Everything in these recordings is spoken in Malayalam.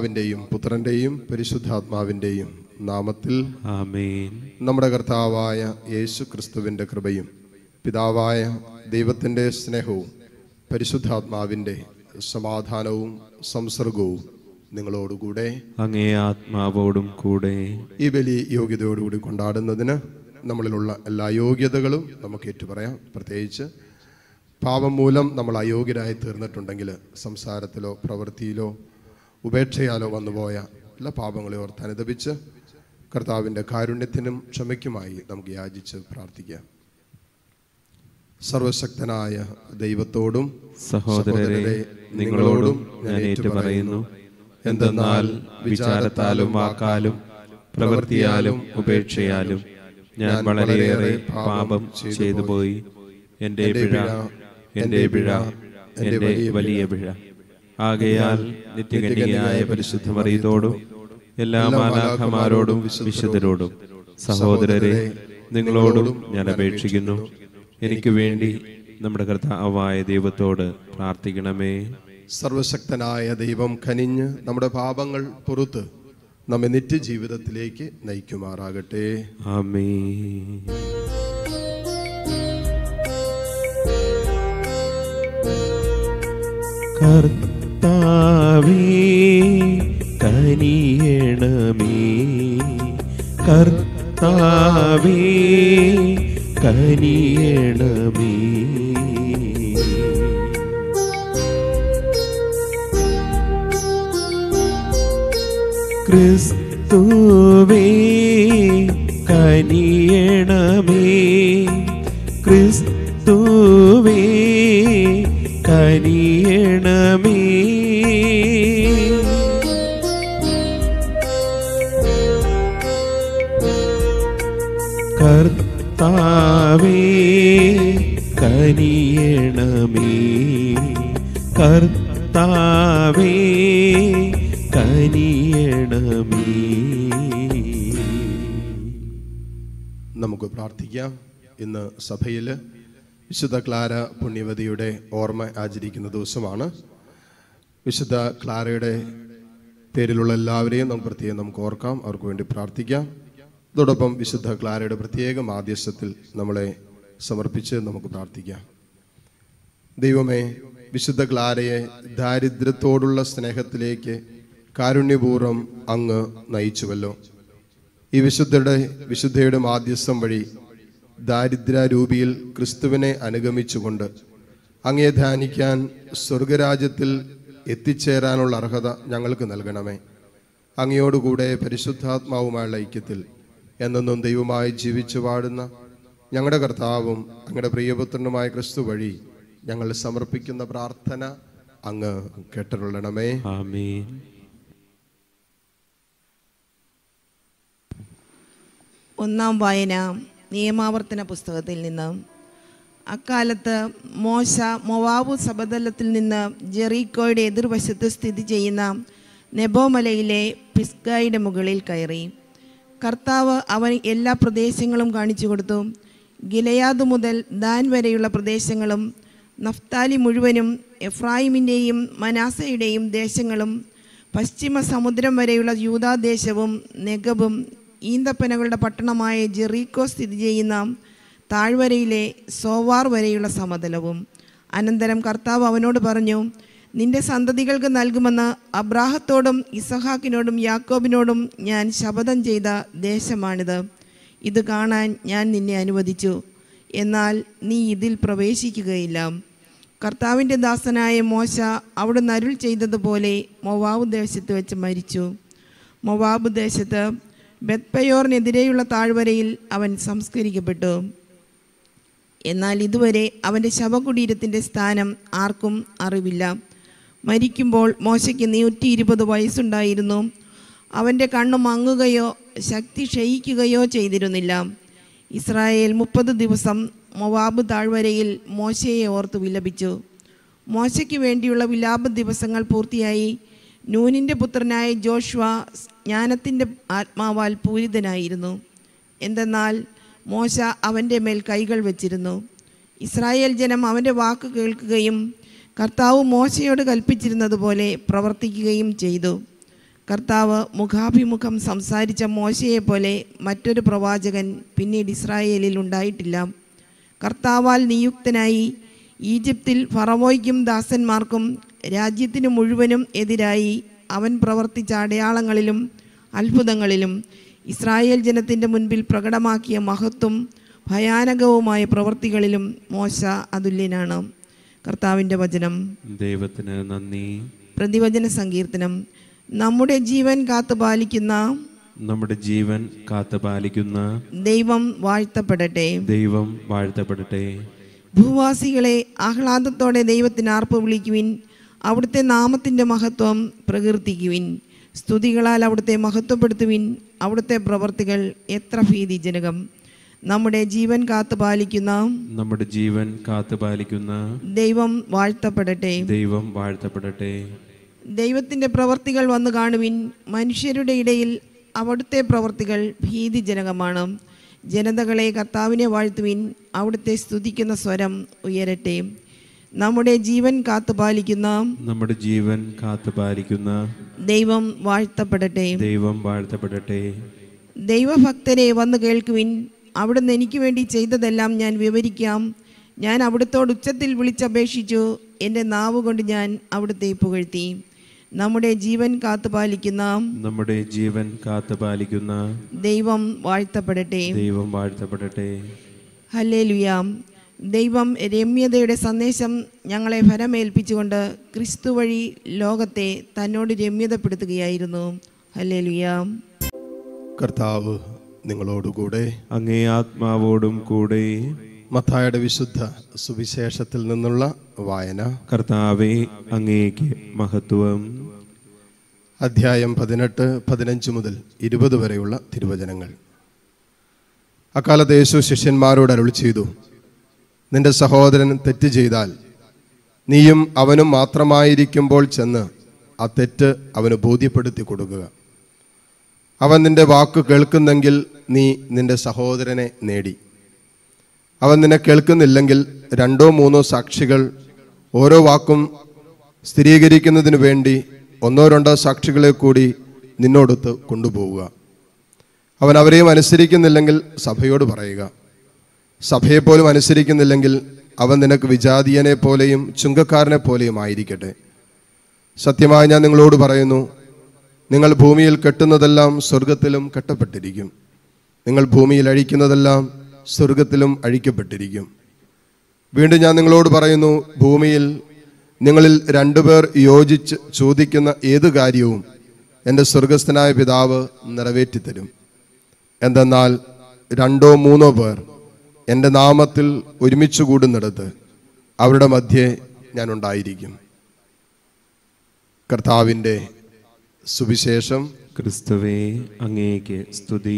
പിതാവിൻ്റെയും പുത്രൻ്റെയും പരിശുദ്ധാത്മാവിൻ്റെയും നാമത്തിൽ ആമേൻ നമ്മുടെ കർത്താവായ യേശു ക്രിസ്തുവിൻ്റെ കൃപയും പിതാവായ ദൈവത്തിൻ്റെ സ്നേഹവും പരിശുദ്ധാത്മാവിൻ്റെ സമാധാനവും സംസർഗവും നിങ്ങളോടുകൂടെ അങ്ങേ ആത്മാവോടും കൂടെ ഈ ബലി യോഗ്യതയോടുകൂടി കൊണ്ടാടുന്നതിന് നമ്മളിലുള്ള എല്ലാ യോഗ്യതകളും നമുക്ക് ഏറ്റുപറയാം പ്രത്യേകിച്ച് പാപം മൂലം നമ്മൾ അയോഗ്യരായി തീർന്നിട്ടുണ്ടെങ്കിൽ സംസാരത്തിലോ പ്രവൃത്തിയിലോ ഉപേക്ഷയാലോ വന്നുപോയ എല്ലാ പാപങ്ങളെ ഓർത്ത് അനുദപിച്ച് കർത്താവിൻ്റെ കാരുണ്യത്തിനും ക്ഷമയ്ക്കുമായി നമുക്ക് യാചിച്ച് പ്രാർത്ഥിക്കാം സർവശക്തനായ ദൈവത്തോടും സഹോദരരെ നിങ്ങളോടും ഞാൻ ഏറ്റുപറയുന്നു എന്തെന്നാൽ വിചാരത്താലും വാക്കാലും പ്രവൃത്തിയാലും ഉപേക്ഷയാലും ഞാൻ വളരെയേറെ പാപം ചെയ്തു പോയി എൻ്റെ പിഴ എൻ്റെ പിഴ എൻ്റെ വലിയ പിഴ ആകയാൽ നിത്യകന്യകയായ പരിശുദ്ധ മറിയത്തോടും എല്ലാ മാലാഖമാരോടും വിശുദ്ധരോടും സഹോദരരെ നിങ്ങളോടും ഞാൻ അപേക്ഷിക്കുന്നു എനിക്ക് വേണ്ടി നമ്മുടെ കർത്താവായ ദൈവത്തോട് പ്രാർത്ഥിക്കണമേ സർവശക്തനായ ദൈവം കനിഞ്ഞ് നമ്മുടെ പാപങ്ങൾ പുറത്ത് നമ്മെ നിത്യജീവിതത്തിലേക്ക് നയിക്കുമാറാകട്ടെ ആമേ കർത്താവേ കനിയണമേ കർത്താവേ കനിയണമേ ക്രിസ്തുവേ കനിയണമേ ക്രിസ്തുവേ കനിയണമേ കർത്താവേ കനിയണമേ കർത്താവേ കനിയണമേ നമുക്ക് പ്രാർത്ഥിക്കാം ഇന്ന് സഭയിൽ വിശുദ്ധ ക്ലാര പുണ്യവതിയുടെ ഓർമ്മ ആചരിക്കുന്ന ദിവസമാണ് വിശുദ്ധ ക്ലാരയുടെ പേരിലുള്ള എല്ലാവരെയും നമുക്ക് പ്രത്യേകം നമുക്ക് ഓർക്കാം അവർക്ക് വേണ്ടി പ്രാർത്ഥിക്കാം അതോടൊപ്പം വിശുദ്ധ ക്ലാരയുടെ പ്രത്യേക മാധ്യസ്ഥത്തിൽ നമ്മളെ സമർപ്പിച്ച് നമുക്ക് പ്രാർത്ഥിക്കാം ദൈവമേ വിശുദ്ധ ക്ലാരയെ ദാരിദ്ര്യത്തോടുള്ള സ്നേഹത്തിലേക്ക് കാരുണ്യപൂർവ്വം അങ്ങ് നയിച്ചുവല്ലോ ഈ വിശുദ്ധയുടെ വിശുദ്ധയുടെ മാധ്യസ്ഥം വഴി ദാരിദ്ര്യരൂപിയിൽ ക്രിസ്തുവിനെ അനുഗമിച്ചുകൊണ്ട് അങ്ങേ ധ്യാനിക്കാൻ സ്വർഗരാജ്യത്തിൽ എത്തിച്ചേരാനുള്ള അർഹത ഞങ്ങൾക്ക് നൽകണമേ അങ്ങയോടുകൂടെ പരിശുദ്ധാത്മാവുമായുള്ള ഐക്യത്തിൽ എന്നെന്നും ദൈവമായി ജീവിച്ചു വാടുന്ന ഞങ്ങളുടെ കർത്താവും അങ്ങയുടെ പ്രിയപുത്രനുമായ ക്രിസ്തു വഴി ഞങ്ങൾ സമർപ്പിക്കുന്ന പ്രാർത്ഥന അങ്ങ് കേട്ടരുള്ളണമേ ആമേൻ ഒന്നാം വായന നിയമാവർത്തന പുസ്തകത്തിൽ നിന്ന് അക്കാലത്ത് മോശ മൊവാബു സബദലത്തിൽ നിന്ന് ജെറീക്കോയുടെ എതിർവശത്ത് സ്ഥിതി ചെയ്യുന്ന നെബോമലയിലെ പിസ്ഗായുടെ മുകളിൽ കയറി കർത്താവ് അവൻ എല്ലാ പ്രദേശങ്ങളും കാണിച്ചു കൊടുത്തു ഗിലയാദ് മുതൽ ദാൻ വരെയുള്ള പ്രദേശങ്ങളും നഫ്താലി മുഴുവനും എഫ്രായിമിൻ്റെയും മനാസയുടെയും ദേശങ്ങളും പശ്ചിമ സമുദ്രം വരെയുള്ള യൂതാദേശവും നെഗബും ഈന്തപ്പനകളുടെ പട്ടണമായ ജെറീക്കോ സ്ഥിതി ചെയ്യുന്ന താഴ്വരയിലെ സോവാർ വരെയുള്ള സമതലവും അനന്തരം കർത്താവ് അവനോട് പറഞ്ഞു നിന്റെ സന്തതികൾക്ക് നൽകുമെന്ന് അബ്രാഹത്തോടും ഇസഹാക്കിനോടും യാക്കോബിനോടും ഞാൻ ശപഥം ചെയ്ത ദേശമാണിത് ഇത് കാണാൻ ഞാൻ നിന്നെ അനുവദിച്ചു എന്നാൽ നീ ഇതിൽ പ്രവേശിക്കുകയില്ല കർത്താവിൻ്റെ ദാസനായ മോശ അവിടുന്ന് അരുൾ ചെയ്തതുപോലെ മൊവാബ് ദേശത്ത് വെച്ച് മരിച്ചു മൊവാബ് ദേശത്ത് ബെത്പയോറിനെതിരെയുള്ള താഴ്വരയിൽ അവൻ സംസ്കരിക്കപ്പെട്ടു എന്നാൽ ഇതുവരെ അവൻ്റെ ശവകുടീരത്തിൻ്റെ സ്ഥാനം ആർക്കും അറിവില്ല മരിക്കുമ്പോൾ മോശയ്ക്ക് നൂറ്റി ഇരുപത് വയസ്സുണ്ടായിരുന്നു അവൻ്റെ കണ്ണു മങ്ങുകയോ ശക്തി ക്ഷയിക്കുകയോ ചെയ്തിരുന്നില്ല ഇസ്രായേൽ മുപ്പത് ദിവസം മൊവാബ് താഴ്വരയിൽ മോശയെ ഓർത്ത് വിലപിച്ചു മോശയ്ക്ക് വേണ്ടിയുള്ള വിലാപ ദിവസങ്ങൾ പൂർത്തിയായി നൂനിൻ്റെ പുത്രനായ ജോഷ്വ ജ്ഞാനത്തിൻ്റെ ആത്മാവാൽ പൂരിതനായിരുന്നു എന്തെന്നാൽ മോശ അവൻ്റെ മേൽ കൈകൾ വച്ചിരുന്നു ഇസ്രായേൽ ജനം അവൻ്റെ വാക്ക് കേൾക്കുകയും കർത്താവ് മോശയോട് കൽപ്പിച്ചിരുന്നതുപോലെ പ്രവർത്തിക്കുകയും ചെയ്തു കർത്താവ് മുഖാഭിമുഖം സംസാരിച്ച മോശയെപ്പോലെ മറ്റൊരു പ്രവാചകൻ പിന്നീട് ഇസ്രായേലിൽ ഉണ്ടായിട്ടില്ല കർത്താവാൽ നിയുക്തനായി ഈജിപ്തിൽ ഫറവോയ്ക്കും ദാസന്മാർക്കും രാജ്യത്തിന് മുഴുവനും എതിരായി അവൻ പ്രവർത്തിച്ച അടയാളങ്ങളിലും അത്ഭുതങ്ങളിലും ഇസ്രായേൽ ജനത്തിൻ്റെ മുൻപിൽ പ്രകടമാക്കിയ മഹത്വം ഭയാനകവുമായ പ്രവൃത്തികളിലും മോശ അതുല്യനാണ് കർത്താവിൻ്റെ വചനം ദൈവത്തിന് നന്ദി പ്രതിവചന സങ്കീർത്തനം നമ്മുടെ ജീവൻ കാത്തുപാലിക്കുന്ന നമ്മുടെ ജീവൻ കാത്തുപാലിക്കുന്ന ദൈവം വാഴ്ത്തപ്പെടട്ടെ ദൈവം വാഴ്ത്തപ്പെടട്ടെ ഭൂവാസികളെ ആഹ്ലാദത്തോടെ ദൈവത്തിന് ആർപ്പ് വിളിക്കുവിൻ അവിടുത്തെ നാമത്തിൻ്റെ മഹത്വം പ്രകീർത്തിക്കുവിൻ സ്തുതികളാൽ അവിടുത്തെ മഹത്വപ്പെടുത്തുവിൻ അവിടുത്തെ പ്രവർത്തികൾ എത്ര ഭീതിജനകം നമ്മുടെ ജീവൻ കാത്തുപാലിക്കുന്ന നമ്മുടെ ജീവൻ കാത്തുപാലിക്കുന്ന ദൈവം വാഴ്ത്തപ്പെടട്ടെ ദൈവം വാഴ്ത്തപ്പെടട്ടെ ദൈവത്തിൻ്റെ പ്രവർത്തികൾ വന്നു കാണുവിൻ മനുഷ്യരുടെ ഇടയിൽ അവിടുത്തെ പ്രവർത്തികൾ ഭീതിജനകമാണ് ജനതകളെ കർത്താവിനെ വാഴ്ത്തുവിൻ അവിടുത്തെ സ്തുതിക്കുന്ന സ്വരം ഉയരട്ടെ നമ്മുടെ ജീവൻ കാത്തുപാലിക്കുന്ന നമ്മുടെ ജീവൻ കാത്തുപാലിക്കുന്ന ദൈവം വാഴ്ത്തപ്പെടട്ടെ ദൈവം വാഴ്ത്തപ്പെടട്ടെ ദൈവഭക്തരെ വന്നു കേൾക്കുവിൻ അവിടുന്ന് എനിക്ക് വേണ്ടി ചെയ്തതെല്ലാം ഞാൻ വിവരിക്കാം ഞാൻ അവിടുത്തോട് ഉച്ചത്തിൽ വിളിച്ചപേക്ഷിച്ചു എൻ്റെ നാവ് കൊണ്ട് ഞാൻ അവിടുത്തെ പുകഴ്ത്തി നമ്മുടെ ജീവൻ കാത്തുപാലിക്കുന്ന നമ്മുടെ ജീവൻ കാത്തുപാലിക്കുന്ന ദൈവം വാഴ്ത്തപ്പെടട്ടെ ദൈവം വാഴ്ത്തപ്പെടട്ടെ ഹല്ലേലുയാം ദൈവം രമ്യതയുടെ സന്ദേശം ഞങ്ങളെ ഫലമേൽപ്പിച്ചുകൊണ്ട് ക്രിസ്തു വഴി ലോകത്തെ തന്നോട് രമ്യതപ്പെടുത്തുകയായിരുന്നു ഹല്ലേലുയാം കർത്താവ് നിങ്ങളോടുകൂടെ അങ്ങേ ആത്മാവോടും കൂടെ മത്തായുടെ വിശുദ്ധ സുവിശേഷത്തിൽ നിന്നുള്ള വായന കർത്താവെ അങ്ങേക്ക് മഹത്വം അധ്യായം പതിനെട്ട് പതിനഞ്ച് മുതൽ ഇരുപത് വരെയുള്ള തിരുവചനങ്ങൾ അക്കാലത്ത് യേശു ശിഷ്യന്മാരോട് അരുളി ചെയ്തു നിന്റെ സഹോദരൻ തെറ്റ് ചെയ്താൽ നീയും അവനും മാത്രമായിരിക്കുമ്പോൾ ചെന്ന് ആ തെറ്റ് അവന് ബോധ്യപ്പെടുത്തി കൊടുക്കുക അവൻ നിന്റെ വാക്ക് കേൾക്കുന്നെങ്കിൽ നീ നിന്റെ സഹോദരനെ നേടി അവൻ നിന്നെ കേൾക്കുന്നില്ലെങ്കിൽ രണ്ടോ മൂന്നോ സാക്ഷികൾ ഓരോ വാക്കും സ്ഥിരീകരിക്കുന്നതിന് വേണ്ടി ഒന്നോ രണ്ടോ സാക്ഷികളെ കൂടി നിന്നോടൊത്ത് കൊണ്ടുപോവുക അവൻ അവരെയും അനുസരിക്കുന്നില്ലെങ്കിൽ സഭയോട് പറയുക സഭയെപ്പോലും അനുസരിക്കുന്നില്ലെങ്കിൽ അവൻ നിനക്ക് വിജാതീയനെ പോലെയും ചുങ്കക്കാരനെ പോലെയും ആയിരിക്കട്ടെ സത്യമായി ഞാൻ നിങ്ങളോട് പറയുന്നു നിങ്ങൾ ഭൂമിയിൽ കെട്ടുന്നതെല്ലാം സ്വർഗത്തിലും കെട്ടപ്പെട്ടിരിക്കും നിങ്ങൾ ഭൂമിയിൽ അഴിക്കുന്നതെല്ലാം സ്വർഗത്തിലും അഴിക്കപ്പെട്ടിരിക്കും വീണ്ടും ഞാൻ നിങ്ങളോട് പറയുന്നു ഭൂമിയിൽ നിങ്ങളിൽ രണ്ടുപേർ യോജിച്ച് ചോദിക്കുന്ന ഏത് കാര്യവും എൻ്റെ സ്വർഗസ്ഥനായ പിതാവ് നിറവേറ്റിത്തരും എന്തെന്നാൽ രണ്ടോ മൂന്നോ പേർ എൻ്റെ നാമത്തിൽ ഒരുമിച്ച് കൂടുന്നിടത്ത് അവരുടെ മധ്യേ ഞാൻ ഉണ്ടായിരിക്കും കർത്താവിൻ്റെ സുവിശേഷം ക്രിസ്തുവേ അങ്ങേക്ക് സ്തുതി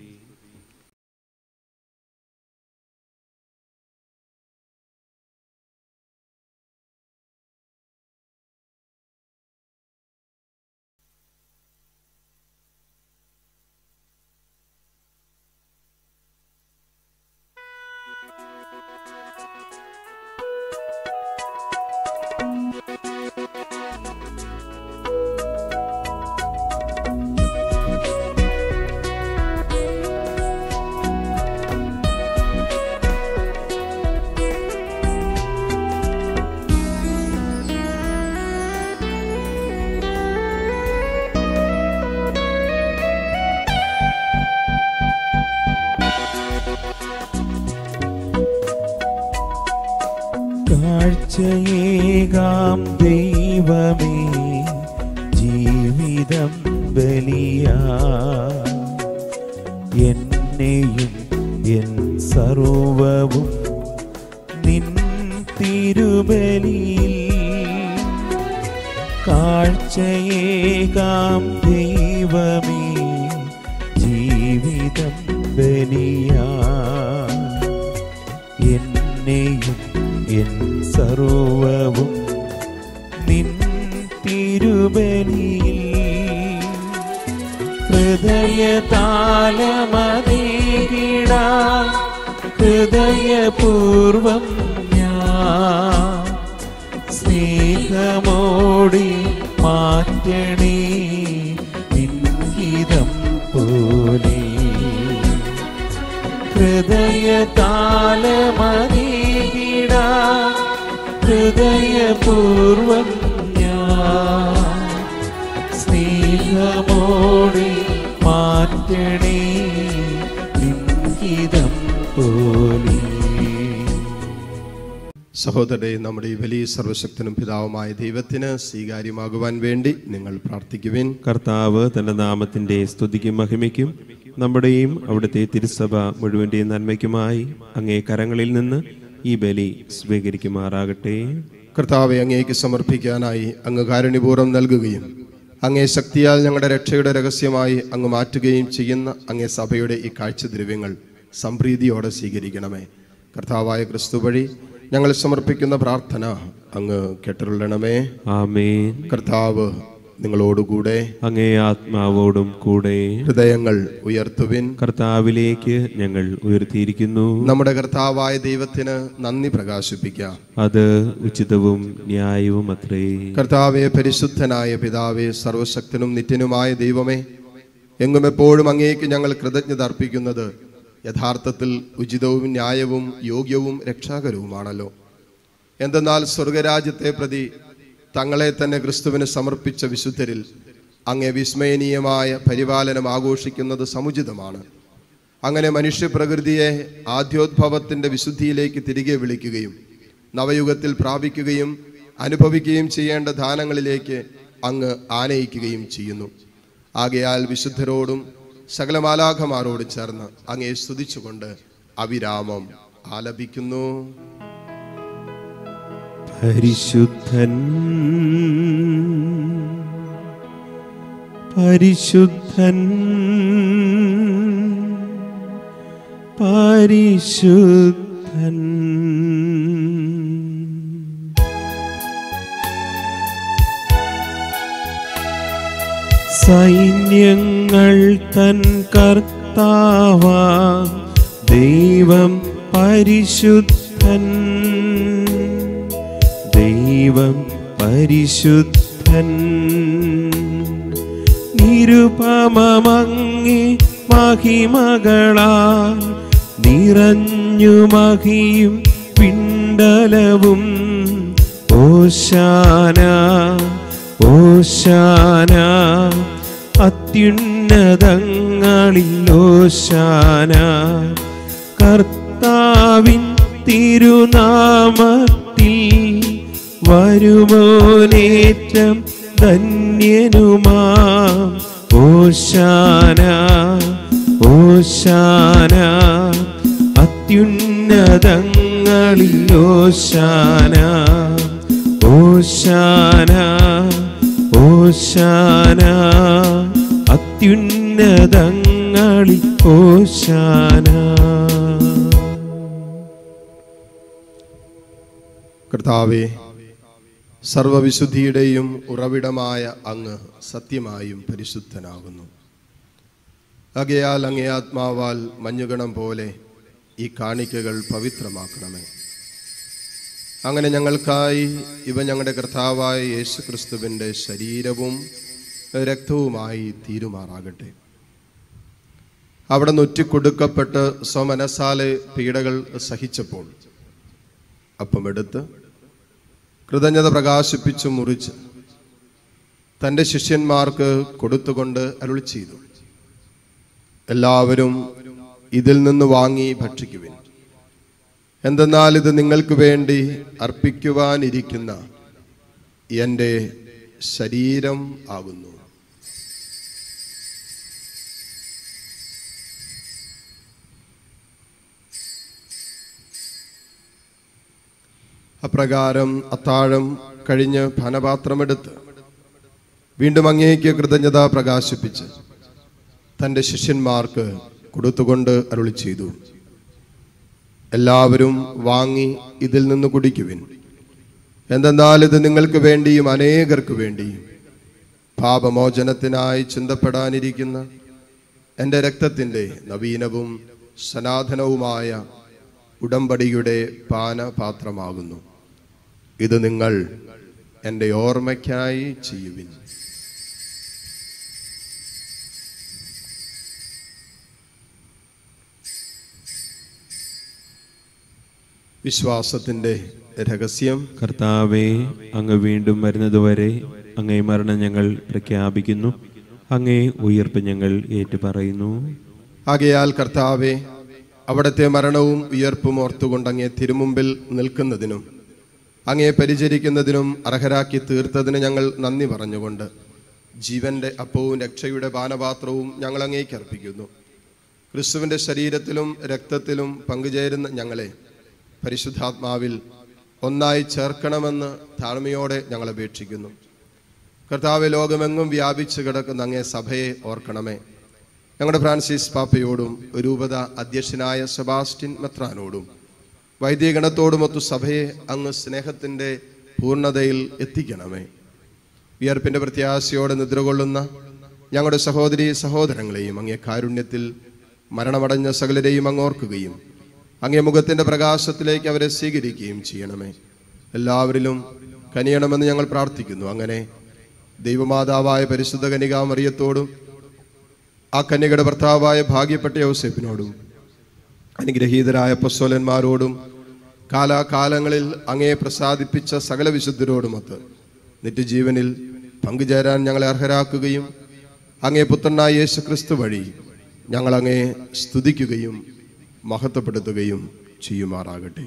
കാഴ്ചയേകാം ദൈവമേ ജീവിതം ബലിയാ എന്നെയും എൻ സർവവും നിൻ തിരുബലിയിൽ കാഴ്ചയേകാം ദൈവമേ ജീവിതം ബലിയാ എന്നെയും എൻ സർവവും നിൻ തിരുബലിയിൽ ഹൃദയതാലമതീകിടാ ഹൃദയപൂർവം ഞാൻ സ്നേഹമോടി മാറ്റണേ ഹൃദയ താലമതീകിട ഹൃദയപൂർവം ഞാൻ സ്നേഹമോടെ മാറ്റണേ ലിംഗിതം പോലെ സഹോദരരെ നമ്മുടെ ഈ വലിയ സർവശക്തനും പിതാവുമായ ദൈവത്തിന് സ്വീകാര്യമാകുവാൻ വേണ്ടി നിങ്ങൾ പ്രാർത്ഥിക്കുവിൻ കർത്താവ് തന്റെ നാമത്തിന്റെ സ്തുതിക്കും മഹിമയ്ക്കും നമ്മുടെയും അവിടുത്തെ തിരുസഭ മുഴുവന്റെയും നന്മയ്ക്കുമായി അങ്ങേ കരങ്ങളിൽ നിന്ന് ഈ ബലി സ്വീകരിക്കുമാറാകട്ടെ കർത്താവെ അങ്ങേക്ക് സമർപ്പിക്കാനായി അങ്ങ് കാരുണ്യപൂർവ്വം നൽകുകയും അങ്ങേ ശക്തിയാൽ ഞങ്ങളുടെ രക്ഷയുടെ രഹസ്യമായി അങ്ങ് മാറ്റുകയും ചെയ്യുന്ന അങ്ങേ സഭയുടെ ഈ കാഴ്ചദ്രവ്യങ്ങൾ സംപ്രീതിയോടെ സ്വീകരിക്കണമേ കർത്താവായ ക്രിസ്തു വഴി ഞങ്ങൾ സമർപ്പിക്കുന്ന പ്രാർത്ഥന അങ്ങ് കേട്ടുള്ളണമേ ആമേൻ കർത്താവ് നിങ്ങളോടുകൂടെ അങ്ങേ ആത്മാവോടും കൂടെ ഹൃദയങ്ങൾ ഉയർത്തുവിൻ കർത്താവിലേക്ക് ഞങ്ങൾ ഉയർത്തിയിരിക്കുന്നു നമ്മുടെ കർത്താവായ ദൈവത്തിന് നന്ദി പ്രകാശിപ്പിക്കാം അത് ഉചിതവും ന്യായവും അത്രേ കർത്താവെ പരിശുദ്ധനായ പിതാവേ സർവശക്തനും നിത്യനുമായ ദൈവമേ എങ്ങും എപ്പോഴും അങ്ങേക്ക് ഞങ്ങൾ കൃതജ്ഞത അർപ്പിക്കുന്നത് യഥാർത്ഥത്തിൽ ഉചിതവും ന്യായവും യോഗ്യവും രക്ഷാകരവുമാണല്ലോ എന്തെന്നാൽ സ്വർഗരാജ്യത്തെ പ്രതി തങ്ങളെ തന്നെ ക്രിസ്തുവിന് സമർപ്പിച്ച വിശുദ്ധരിൽ അങ്ങേ വിസ്മയനീയമായ പരിപാലനം ആഘോഷിക്കുന്നത് സമുചിതമാണ് അങ്ങനെ മനുഷ്യപ്രകൃതിയെ ആദ്യോദ്ഭവത്തിന്റെ വിശുദ്ധിയിലേക്ക് തിരികെ വിളിക്കുകയും നവയുഗത്തിൽ പ്രാപിക്കുകയും അനുഭവിക്കുകയും ചെയ്യേണ്ട ദാനങ്ങളിലേക്ക് അങ്ങ് ആനയിക്കുകയും ചെയ്യുന്നു ആകയാൽ വിശുദ്ധരോടും സകല മാലാഖമാരോടും ചേർന്ന് അങ്ങേ സ്തുതിച്ചുകൊണ്ട് അവിരാമം ആലപിക്കുന്നു പരിശുദ്ധൻ പരിശുദ്ധൻ പരിശുദ്ധൻ സൈന്യങ്ങൾ തൻ കർത്താവാ ദൈവം പരിശുദ്ധൻ ദൈവം പരിശുദ്ധൻ നിരുപമങ്ങി മഹിമകളാ നിറഞ്ഞു മഹിയും പിണ്ടലവും ഓശാന ഓശാന അത്യുന്നതങ്ങളിൽ ഓശാന കർത്താവിൻ തിരുനാമത്തിൽ വരുമോനേറ്റം ധന്യനുമാം ഓശാന ഓശാന അത്യുന്നതങ്ങളിൽ ഓശാന ഓശാന ഓശാന അത്യുന്നതങ്ങളിൽ ഓശാന കർത്താവെ സർവവിശുദ്ധിയുടെയും ഉറവിടമായ അങ്ങ് സത്യമായും പരിശുദ്ധനാകുന്നു ആകയാൽ അങ്ങേ ആത്മാവാൽ മഞ്ഞുകണം പോലെ ഈ കാണിക്കകൾ പവിത്രമാക്കണമേ അങ്ങനെ ഞങ്ങൾക്കായി ഇവ ഞങ്ങളുടെ കർത്താവായ യേശു ക്രിസ്തുവിൻ്റെ ശരീരവും രക്തവുമായി തീരുമാറാകട്ടെ അവിടെ നൊറ്റിക്കൊടുക്കപ്പെട്ട് സ്വമനസാലെ പീഡകൾ സഹിച്ചപ്പോൾ അപ്പമെടുത്ത് കൃതജ്ഞത പ്രകാശിപ്പിച്ചു മുറിച്ച് തൻ്റെ ശിഷ്യന്മാർക്ക് കൊടുത്തുകൊണ്ട് അരുൾ ചെയ്തു എല്ലാവരും ഇതിൽ നിന്ന് വാങ്ങി ഭക്ഷിക്കുവിൻ എന്തെന്നാൽ ഇത് നിങ്ങൾക്ക് വേണ്ടി അർപ്പിക്കുവാനിരിക്കുന്ന എൻ്റെ ശരീരം ആകുന്നു അപ്രകാരം അത്താഴം കഴിഞ്ഞ് ഫനപാത്രമെടുത്ത് വീണ്ടും അങ്ങേക്ക് കൃതജ്ഞത പ്രകാശിപ്പിച്ച് തൻ്റെ ശിഷ്യന്മാർക്ക് കൊടുത്തുകൊണ്ട് അരുളി ചെയ്തു എല്ലാവരും വാങ്ങി ഇതിൽ നിന്ന് കുടിക്കുവിൻ എന്തെന്നാൽ ഇത് നിങ്ങൾക്ക് വേണ്ടിയും അനേകർക്ക് വേണ്ടിയും പാപമോചനത്തിനായി ചിന്തപ്പെടാനിരിക്കുന്ന എൻ്റെ രക്തത്തിൻ്റെ നവീനവും സനാതനവുമായ ഉടമ്പടിയുടെ പാനപാത്രമാകുന്നു ഇത് നിങ്ങൾ എൻ്റെ ഓർമ്മയ്ക്കായി ചെയ്യുവിൻ വിശ്വാസത്തിൻ്റെ രഹസ്യം കർത്താവെ അങ്ങ് വീണ്ടും വരുന്നതുവരെ അങ്ങേ മരണം ഞങ്ങൾ പ്രഖ്യാപിക്കുന്നു അങ്ങേ ഉയർപ്പ് ഞങ്ങൾ ഏറ്റുപറയുന്നു ആകയാൽ കർത്താവെ അവിടുത്തെ മരണവും ഉയർപ്പും ഓർത്തുകൊണ്ട് അങ്ങേ തിരുമുമ്പിൽ നിൽക്കുന്നതിനും അങ്ങേ പരിചരിക്കുന്നതിനും അർഹരാക്കി തീർത്തതിന് ഞങ്ങൾ നന്ദി പറഞ്ഞുകൊണ്ട് ജീവന്റെ അപ്പവും രക്ഷയുടെ പാനപാത്രവും ഞങ്ങൾ അങ്ങേക്ക് അർപ്പിക്കുന്നു ക്രിസ്തുവിൻ്റെ ശരീരത്തിലും രക്തത്തിലും പങ്കുചേരുന്ന ഞങ്ങളെ പരിശുദ്ധാത്മാവിൽ ഒന്നായി ചേർക്കണമെന്ന് താഴ്മയോടെ ഞങ്ങൾ അപേക്ഷിക്കുന്നു കർത്താവ് ലോകമെങ്ങും വ്യാപിച്ചു കിടക്കുന്ന അങ്ങേ സഭയെ ഓർക്കണമേ ഞങ്ങളുടെ ഫ്രാൻസിസ് പാപ്പയോടും രൂപത അധ്യക്ഷനായ സെബാസ്റ്റിൻ മെത്രാനോടും വൈദികഗണത്തോടുമൊത്തു സഭയെ അങ്ങ് സ്നേഹത്തിൻ്റെ പൂർണ്ണതയിൽ എത്തിക്കണമേ വിയർപ്പിൻ്റെ പ്രത്യാശയോടെ നിദ്രകൊള്ളുന്ന ഞങ്ങളുടെ സഹോദരി സഹോദരങ്ങളെയും അങ്ങേ കാരുണ്യത്തിൽ മരണമടഞ്ഞ സകലരെയും അങ്ങോർക്കുകയും അങ്ങേ മുഖത്തിൻ്റെ പ്രകാശത്തിലേക്ക് അവരെ സ്വീകരിക്കുകയും ചെയ്യണമേ എല്ലാവരിലും കനിയണമെന്ന് ഞങ്ങൾ പ്രാർത്ഥിക്കുന്നു അങ്ങനെ ദൈവമാതാവായ പരിശുദ്ധ കനികാമറിയത്തോടും ആ കന്യകയുടെ ഭർത്താവായ ഭാഗ്യപ്പെട്ട യോസെഫിനോടും അനുഗ്രഹീതരായ പസ്വലന്മാരോടും കാലാകാലങ്ങളിൽ അങ്ങേ പ്രസാദിപ്പിച്ച സകല വിശുദ്ധരോടുമൊത്ത് നിത്യജീവനിൽ പങ്കുചേരാൻ ഞങ്ങളെ അർഹരാക്കുകയും അങ്ങേ പുത്രനായ യേശു ക്രിസ്തു വഴി ഞങ്ങൾ അങ്ങേ സ്തുതിക്കുകയും മഹത്വപ്പെടുത്തുകയും ചെയ്യുമാറാകട്ടെ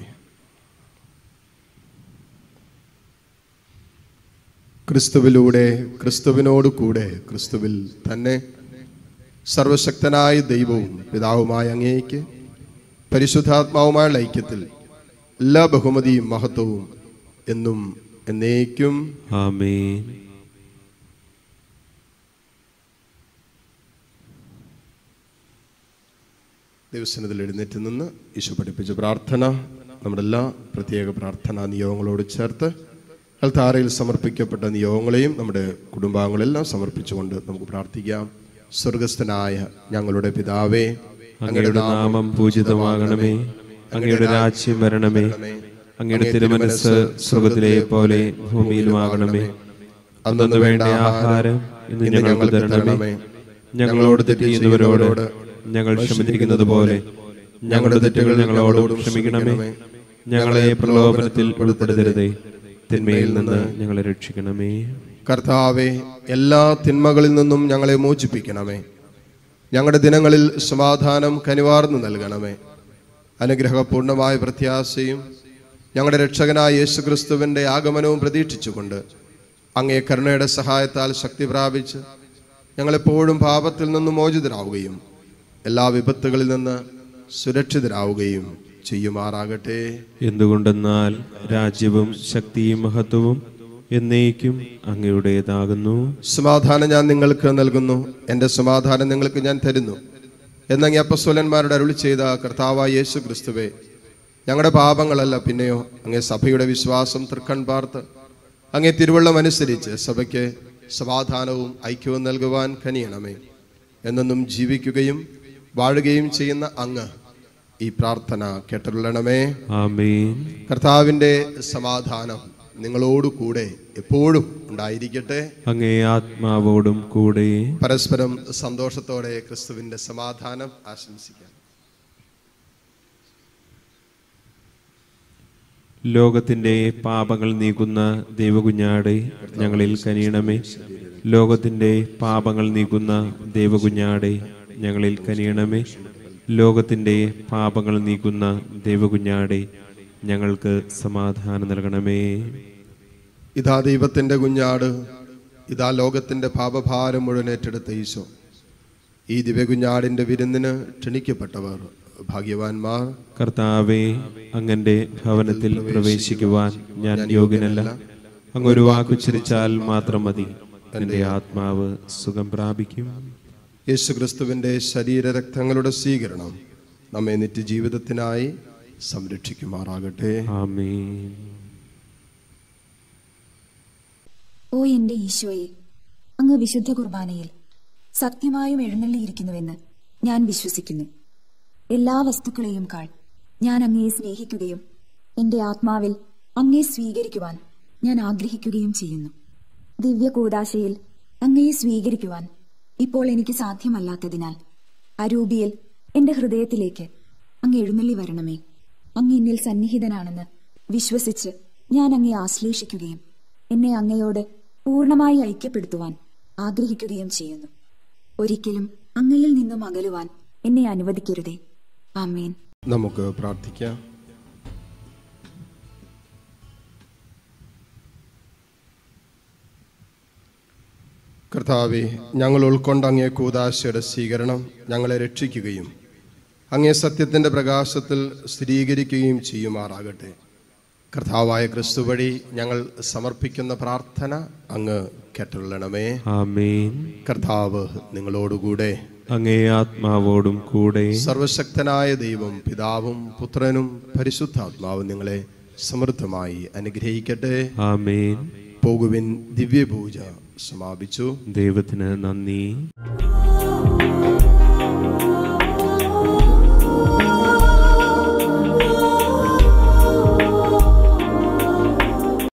ക്രിസ്തുവിലൂടെ ക്രിസ്തുവിനോട് കൂടെ ക്രിസ്തുവിൽ തന്നെ സർവശക്തനായ ദൈവവും പിതാവുമായ അങ്ങേക്ക് പരിശുദ്ധാത്മാവുമായുള്ള ഐക്യത്തിൽ എല്ലാ ബഹുമതിയും മഹത്വവും എന്നും എന്നേക്കും ആമേൻ ദിവസനത്തിൽ എഴുന്നേറ്റ് നിന്ന് ഈശോ പഠിപ്പിച്ച പ്രാർത്ഥന നമ്മുടെ എല്ലാ പ്രത്യേക പ്രാർത്ഥനാ നിയോഗങ്ങളോട് ചേർത്ത് അൽത്താരയിൽ സമർപ്പിക്കപ്പെട്ട നിയോഗങ്ങളെയും നമ്മുടെ കുടുംബാംഗങ്ങളെല്ലാം സമർപ്പിച്ചുകൊണ്ട് നമുക്ക് പ്രാർത്ഥിക്കാം സ്വർഗസ്ഥനായ ഞങ്ങളുടെ പിതാവേ അങ്ങയുടെ നാമം പൂജിതമാകണമേ അങ്ങയുടെ രാജ്യം വരണമേ അങ്ങയുടെ തിരുമനസ് സ്വർഗത്തിലെ പോലെ ഭൂമിയിലുമാകണമേ അന്നു വേണ്ട ആഹാരം ഇന്ന് ഞങ്ങൾക്ക് തരണമേ ഞങ്ങളോട് തെറ്റ് ചെയ്യുന്നവരോട് ഞങ്ങൾ ക്ഷമിച്ചിരിക്കുന്നത് പോലെ ഞങ്ങളുടെ തെറ്റുകൾ ഞങ്ങളോട് ക്ഷമിക്കണമേ ഞങ്ങളെ പ്രലോഭനത്തിൽ ഉൾപ്പെടുത്തരുതേ തിന്മയിൽ നിന്ന് ഞങ്ങളെ രക്ഷിക്കണമേ കർത്താവെ എല്ലാ തിന്മകളിൽ നിന്നും ഞങ്ങളെ മോചിപ്പിക്കണമേ ഞങ്ങളുടെ ദിനങ്ങളിൽ സമാധാനം കനിവാർന്നു നൽകണമേ അനുഗ്രഹപൂർണമായ പ്രത്യാശയും ഞങ്ങളുടെ രക്ഷകനായ യേശു ക്രിസ്തുവിൻ്റെ ആഗമനവും പ്രതീക്ഷിച്ചുകൊണ്ട് അങ്ങേ കരുണയുടെ സഹായത്താൽ ശക്തി പ്രാപിച്ച് ഞങ്ങളെപ്പോഴും പാപത്തിൽ നിന്നും മോചിതരാവുകയും എല്ലാ വിപത്തുകളിൽ നിന്ന് സുരക്ഷിതരാവുകയും ചെയ്യുമാറാകട്ടെ എന്തുകൊണ്ടെന്നാൽ രാജ്യവും ശക്തിയും മഹത്വവും എന്നേക്കും അങ്ങയുടേതാകുന്നു സമാധാനം ഞാൻ നിങ്ങൾക്ക് നൽകുന്നു എൻ്റെ സമാധാനം നിങ്ങൾക്ക് ഞാൻ തരുന്നു എന്നങ്ങ് അപ്പസ്വലന്മാരുടെ അരുളി ചെയ്ത കർത്താവായ യേശു ക്രിസ്തുവേ ഞങ്ങളുടെ പാപങ്ങളല്ല പിന്നെയോ അങ്ങേ സഭയുടെ വിശ്വാസം തൃക്കൺ പാർത്ത് അങ്ങേ തിരുവള്ളം അനുസരിച്ച് സഭയ്ക്ക് സമാധാനവും ഐക്യവും നൽകുവാൻ കനിയണമേ എന്നെന്നും ജീവിക്കുകയും വാഴുകയും ചെയ്യുന്ന അങ്ങ് ഈ പ്രാർത്ഥന കേട്ടരുള്ളണമേ ആമേൻ കർത്താവിൻ്റെ സമാധാനം നിങ്ങളോട് കൂടെ എപ്പോഴും ഉണ്ടായിരിക്കട്ടെ അങ്ങേ ആത്മാവോടും കൂടെ പരസ്പരം സന്തോഷത്തോടെ ക്രിസ്തുവിന്റെ സമാധാനം ആശംസിക്കാം ലോകത്തിന്റെ പാപങ്ങൾ നീക്കുന്ന ദൈവകുഞ്ഞാടെ ഞങ്ങളിൽ കനിയണമേ ലോകത്തിന്റെ പാപങ്ങൾ നീക്കുന്ന ദൈവകുഞ്ഞാടെ ഞങ്ങളിൽ കനിയണമേ ലോകത്തിന്റെ പാപങ്ങൾ നീക്കുന്ന ദൈവകുഞ്ഞാടെ ഞങ്ങൾക്ക് സമാധാനം നൽകണമേ ഇതാ ദൈവത്തിന്റെ കുഞ്ഞാട് ഇതാ ലോകത്തിന്റെ പാപഭാരം മുഴുവൻ ഏറ്റെടുത്ത ഈശോ ഈ ദിവ്യകുഞ്ഞാടിന്റെ വിരുന്നിന് ക്ഷണിക്കപ്പെട്ടവർ ഭാഗ്യവാന്മാർ കർത്താവെ അങ്ങന്റെ ഭവനത്തിൽ പ്രവേശിക്കുവാൻ ഞാൻ യോഗ്യനല്ല അങ്ങൊരു വാക്കുച്ചരിച്ചാൽ മാത്രം മതി എന്റെ ആത്മാവ് സുഖം പ്രാപിക്കും യേശു ക്രിസ്തുവിന്റെ ശരീരരക്തങ്ങളുടെ സ്വീകരണം നമ്മെ നിത്യജീവിതത്തിനായി സംരക്ഷിക്കുമാറാകട്ടെ ആമേൻ ഓ എന്റെ ഈശോയെ അങ്ങ് വിശുദ്ധ കുർബാനയിൽ സത്യമായും എഴുന്നള്ളിയിരിക്കുന്നുവെന്ന് ഞാൻ വിശ്വസിക്കുന്നു എല്ലാ വസ്തുക്കളെയും കാൾ ഞാൻ അങ്ങയെ സ്നേഹിക്കുകയും എന്റെ ആത്മാവിൽ അങ്ങയെ സ്വീകരിക്കുവാൻ ഞാൻ ആഗ്രഹിക്കുകയും ചെയ്യുന്നു ദിവ്യ കൂടാശയിൽ അങ്ങയെ സ്വീകരിക്കുവാൻ ഇപ്പോൾ എനിക്ക് സാധ്യമല്ലാത്തതിനാൽ അരൂപിയിൽ എന്റെ ഹൃദയത്തിലേക്ക് അങ്ങ് എഴുന്നള്ളി വരണമേ അങ്ങ് എന്നിൽ സന്നിഹിതനാണെന്ന് വിശ്വസിച്ച് ഞാൻ അങ്ങയെ ആശ്ലേഷിക്കുകയും എന്നെ അങ്ങയോട് പൂർണ്ണമായി ഐക്യപ്പെടുത്തുവാൻ ആഗ്രഹിക്കുകയും ചെയ്യുന്നു ഒരിക്കലും അങ്ങയിൽ നിന്നും അകലുവാൻ എന്നെ അനുവദിക്കരുതേ ആമേൻ നമുക്ക് പ്രാർത്ഥിക്കാം കർത്താവെ ഞങ്ങൾ ഉൾക്കൊണ്ട അങ്ങേ കൂതാശയുടെ സ്വീകരണം ഞങ്ങളെ രക്ഷിക്കുകയും അങ്ങേ സത്യത്തിൻ്റെ പ്രകാശത്തിൽ സ്ഥിരീകരിക്കുകയും ചെയ്യുമാറാകട്ടെ കർത്താവായ ക്രിസ്തു വഴി ഞങ്ങൾ സമർപ്പിക്കുന്ന പ്രാർത്ഥന അങ്ങ് കേട്ടുള്ളണമേ ആമേൻ കർത്താവ് നിങ്ങളോടുകൂടെ അങ്ങേ ആത്മാവോടും കൂടെ സർവശക്തനായ ദൈവം പിതാവും പുത്രനും പരിശുദ്ധാത്മാവും നിങ്ങളെ സമൃദ്ധമായി അനുഗ്രഹിക്കട്ടെ ആമേൻ പോകുവിൻ ദിവ്യപൂജ സമാപിച്ചു ദൈവത്തിന് നന്ദി